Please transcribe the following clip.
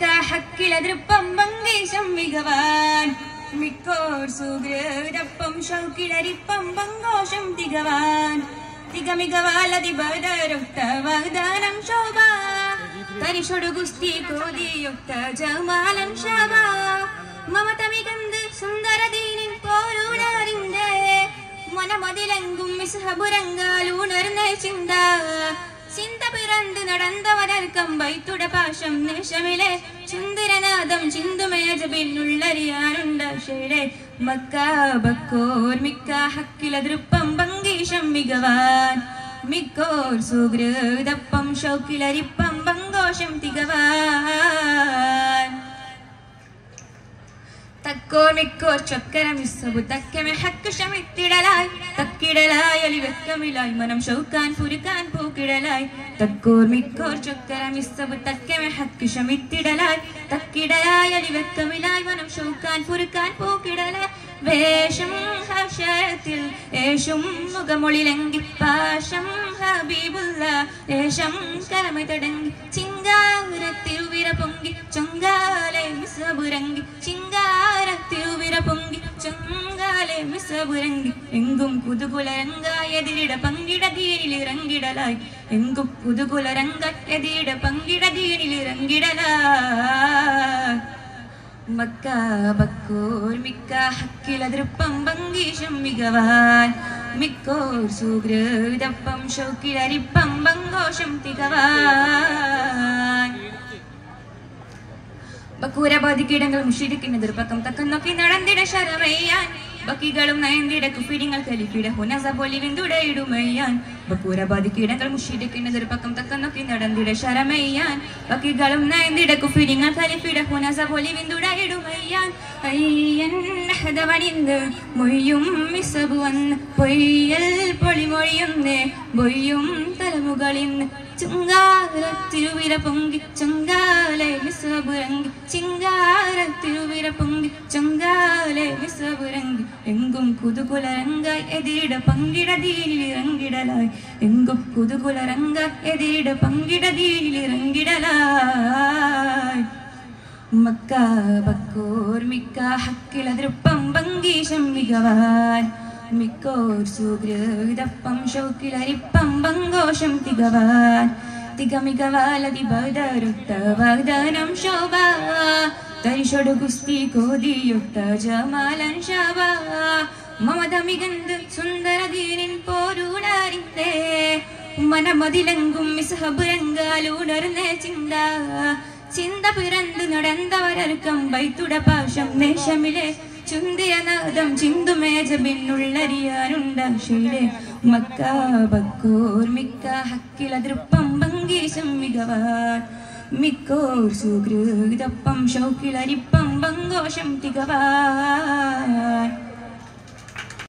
മിക്ക ഹക്കിലതൃപ്പം പങ്കേശം മികവാൻ മിക്കോർ സുഗ്രതപ്പം ഷൗക്കിലരിപ്പം പങ്കോഷം തികവാൻ തികമികവാലതിബദരുക്ത വാഗ്ദാനം ശോഭ തരിഷൊടു ഗുസ്തി കോതിയുക്ത ജമാലം ശാബ മമത മികന്ത് സുന്ദരദീനിൻ പോരൂണറിന്റെ മനമതിലെങ്കും മിസ്ഹബുരങ്കാലൂണർന്ന ചിന്ത ചിന്ത പിറந்து നടന്നവരർക്കം വൈത്തുട പാശം നിമിഷമിലെ ചുന്ദരനാദം ചിന്തുമേജപിന്നുള്ളറിയാനുണ്ട് ഷേടെ മക്ക ബക്കോർ മിക്ക ഹക്കിലതൃപ്പം പങ്കീഷം മികവാൻ മിക്കോർ സുഗ്രതപ്പം ഷൗക്കിലരിപ്പം പങ്കോഷം തികവാൻ തക്കോർ മിക്കോർ ചൊക്കര മിസ്സബു തക്കമെ ഹക്ക് ഷമിത്തിടലായി തക്കിടലായി അലി വെക്കമിലായി മനം ഷൗക്കാൻ പുരുക്കാൻ പൂക്കിടലായി തക്കോർ മിക്കോർ ചൊക്കര മിസ്സബു തക്കമെ ഹക്ക് ഷമിത്തിടലായി തക്കിടലായി അലി വെക്കമിലായി മനം ഷൗക്കാൻ പുരുക്കാൻ പൂക്കിടലായി വേഷം ഹർഷത്തിൽ യേശും മുഖമൊളിലെങ്കി പാശം ഹബീബുള്ള ദേശം കലമ തടങ്ങി ചിങ്കാര തിരുവിര പൊങ്കി ചൊങ്കാലെ മിസബുരങ്കി ചിങ്കാര തിരുവിര പൊങ്കി ചൊങ്കാലെ മിസബുരങ്കി എങ്കും കുതുകുലരങ്കായ എതിരിട പങ്കിട തീരിലിറങ്ങിടലായി എങ്കും കുതുകുലരങ്ക എതിരിട പങ്കിട തീരിലിറങ്ങിടലായി മക്ക ബക്കോർ മിക്ക ഹക്കിലതൃപ്പം പങ്കീശം മികവാൻ മിക്കോർ സുഗ്രതപ്പം ഷൗക്കിലരിപ്പം പങ്കോഷം തികവാൻ ബക്കൂര ബാധിക്കിടങ്ങൾ മുഷിരിക്കുന്ന ദുർപക്കം തക്കം നോക്കി നടന്നിട ശരമയ്യാൻ ബക്കികളും നയന്തിട കുഫിരിങ്ങൾ കലിക്കിട ഹുനസ പൊലി വിന്തുടയിടുമയ്യാൻ ബക്കൂര ബാധിക്കിടങ്ങൾ മുഷിരിക്കുന്ന ദുർപക്കം തക്കം നോക്കി നടന്നിട ശരമയ്യാൻ ബക്കികളും നയന്തിട കുഫിരിങ്ങൾ കലിപ്പിട ഹുനസ പൊലി വിന്തുടയിടുമയ്യാൻ അയ്യൻ ഹതവണിന്ന് മൊയ്യും മിസബു വന്ന് പൊയ്യൽ പൊളിമൊഴിയുന്നേ ബൊയ്യും തലമുകളിന്ന് ചുങ്കാര തിരുവിര പൊങ്കി ചൊങ്കാലെ മിസബുരങ്കി ചിങ്കാര തിരുവിര പൊങ്കി ചൊങ്കാലെ മിസബുരങ്കി എങ്കും കുതുകുലരങ്കായ് എതിരിട പങ്കിട ദീനിലിറങ്ങിടലായി എങ്കും കുതുകുലരങ്കായ് എതിരിട പങ്കിട ദീനിലിറങ്ങിടലായി മക്ക ബക്കോർ മിക്ക ഹക്കിലതൃപ്പം പങ്കീശം മികവാൻ മിക്കോർ സുഗ്രതപ്പം ഷൗക്കിലരിപ്പം പങ്കോഷം തികവാൻ തികമികവാലതി ബദരുത്ത വാഗ്ദാനം ശോഭ തരിഷൊടു കുസ്തി കോതിയുത്ത ജമാലൻ ശാബ മമത മികന്ത് സുന്ദരദീനിൻ പോരൂണറിന്തേ മനമതിലെങ്കും മിസഹബുരങ്കാലൂണർന്ന ചിന്ത ചിന്ത പിറந்து നടന്നവരർക്കം വൈത്തുട പാശം നേശമിലെ ചുന്തിരനാദം ചിന്തുമേജബിന്നുള്ളറിയാനുണ്ടാശയിലെ മക്ക ബക്കോർ മിക്ക ഹക്കിലതൃപ്പം പങ്കീശം മികവാൻ മിക്കോർ സുഗ്രതപ്പം ഷൗക്കിലരിപ്പം പങ്കോഷം തികവാൻ